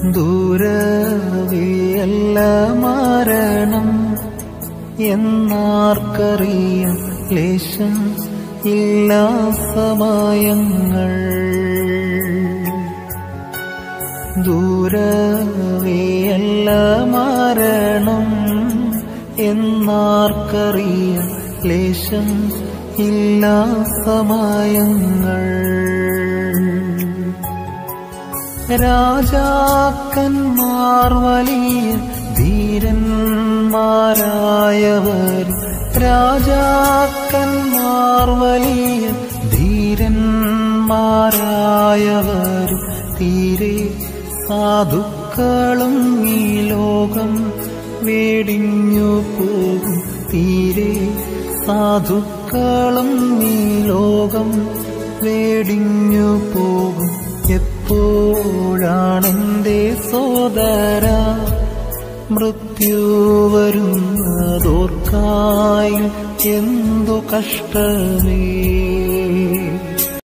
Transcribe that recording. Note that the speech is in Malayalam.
ദൂരവിയല്ല മരണം എന്നാർക്കറിയാം ലേശം ഇല്ലാ സമയങ്ങൾ ദൂരവിയല്ല മരണം എന്നാർക്കറിയാം ലേശം ഇല്ലാ സമയങ്ങൾ രാജാക്കന്മാർ വലിയ ധീരന്മാരായവർ രാജാക്കന്മാർ വലിയ ധീരന്മാരായവർ തീരെ സാധുക്കളും ഈ ലോകം വേടിഞ്ഞു പോകും തീരെ സാധുക്കളും ഈ ലോകം വേടിഞ്ഞു പോകും എപ്പോഴാണെന്റെ സോദര മൃത്യു വരുന്നതോർക്കായി എന്തു കഷ്ടമേ